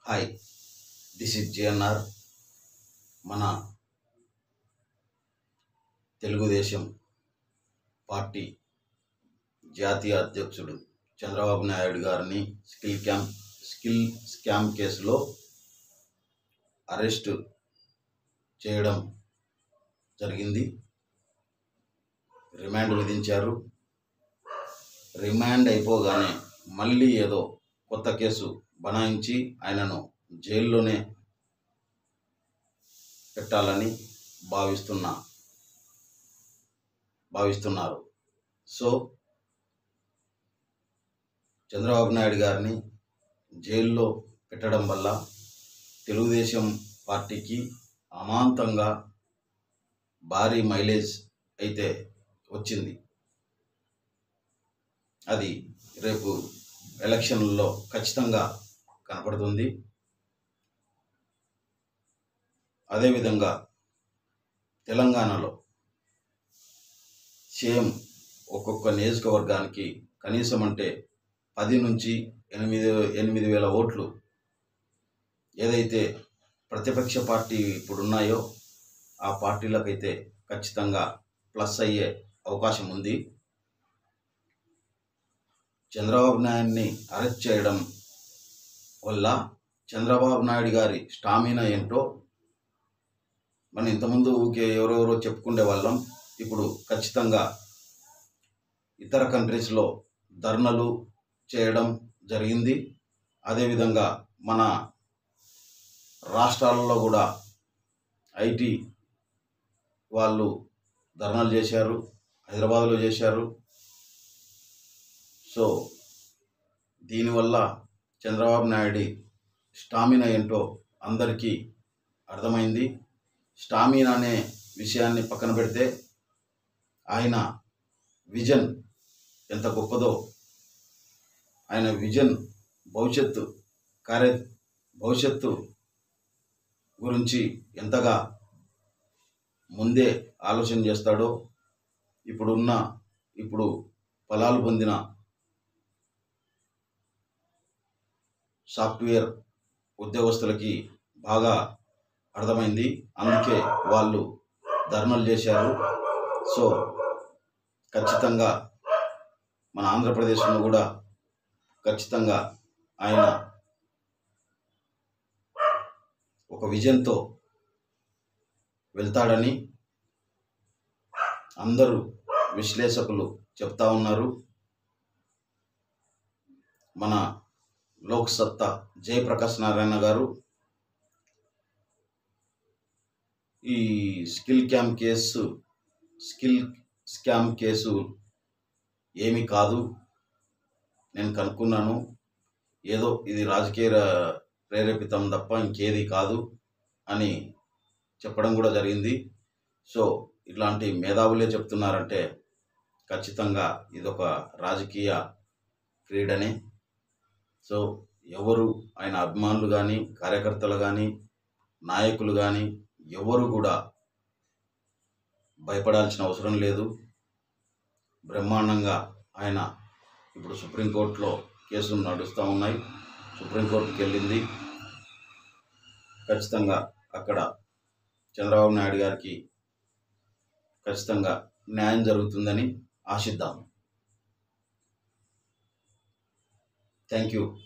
hi this is GNR మన Telugu Desam party జాతీయ అధ్యక్షుడు చంద్రబాబు నాయుడు గారిని స్కిల్ క్యాంప్ స్కిల్ స్కామ్ కేసులో అరెస్టు చేయడం జరిగింది రిమాండ్ విధించారు రిమాండ్ అయిపోగానే మళ్ళీ ఏదో కొత్త కేసు బనాయించి ఆయనను జైల్లోనే పెట్టాలని భావిస్తున్నా భావిస్తున్నారు సో చంద్రబాబు నాయుడు గారిని జైల్లో పెట్టడం వల్ల తెలుగుదేశం పార్టీకి అమాంతంగా భారీ మైలేజ్ అయితే వచ్చింది అది రేపు ఎలక్షన్లలో ఖచ్చితంగా కనపడుతుంది అదేవిధంగా తెలంగాణలో సేమ్ ఒక్కొక్క నియోజకవర్గానికి కనీసం అంటే పది నుంచి ఎనిమిది ఎనిమిది వేల ఓట్లు ఏదైతే ప్రతిపక్ష పార్టీ ఇప్పుడు ఉన్నాయో ఆ పార్టీలకైతే ఖచ్చితంగా ప్లస్ అయ్యే అవకాశం ఉంది చంద్రబాబు నాయుడిని అరెస్ట్ చేయడం వల్ల చంద్రబాబు నాయుడు గారి స్టామినా ఏంటో మనం ఇంతకుముందు ఊకే ఎవరెవరో చెప్పుకునే వాళ్ళం ఇప్పుడు ఖచ్చితంగా ఇతర కంట్రీస్లో ధర్నలు చేయడం జరిగింది అదేవిధంగా మన రాష్ట్రాలలో కూడా ఐటీ వాళ్ళు ధర్నాలు చేశారు హైదరాబాద్లో చేశారు సో దీనివల్ల చంద్రబాబు నాయుడు స్టామినా ఏంటో అందరికీ అర్థమైంది స్టామినా అనే విషయాన్ని పక్కన పెడితే ఆయన విజన్ ఎంత గొప్పదో ఆయన విజన్ భవిష్యత్తు కార్య భవిష్యత్తు గురించి ఎంతగా ముందే ఆలోచన చేస్తాడో ఇప్పుడున్న ఇప్పుడు ఫలాలు పొందిన సాఫ్ట్వేర్ ఉద్యోగస్తులకి బాగా అర్థమైంది అందుకే వాళ్ళు ధర్నాలు చేశారు సో ఖచ్చితంగా మన ఆంధ్రప్రదేశ్లో కూడా ఖచ్చితంగా ఆయన ఒక విజన్తో వెళ్తాడని అందరూ విశ్లేషకులు చెప్తా ఉన్నారు మన లోక్ సత్తా జయప్రకాష్ నారాయణ గారు ఈ skill cam case skill scam case ఏమీ కాదు నేను కనుక్కున్నాను ఏదో ఇది రాజకీయ ర- ప్రేరేపితం తప్ప ఇంకేది కాదు అని చెప్పడం కూడా జరిగింది సో ఇట్లాంటి మేధావులే చెప్తున్నారంటే ఖచ్చితంగా ఇదొక రాజకీయ క్రీడనే సో ఎవరు ఆయన అభిమానులు కానీ కార్యకర్తలు కానీ నాయకులు కానీ ఎవరు కూడా భయపడాల్సిన అవసరం లేదు బ్రహ్మాండంగా ఆయన ఇప్పుడు సుప్రీంకోర్టులో కేసులు నడుస్తూ ఉన్నాయి సుప్రీంకోర్టుకి వెళ్ళింది ఖచ్చితంగా అక్కడ చంద్రబాబు నాయుడు గారికి ఖచ్చితంగా న్యాయం జరుగుతుందని ఆశిద్దాం థ్యాంక్ యూ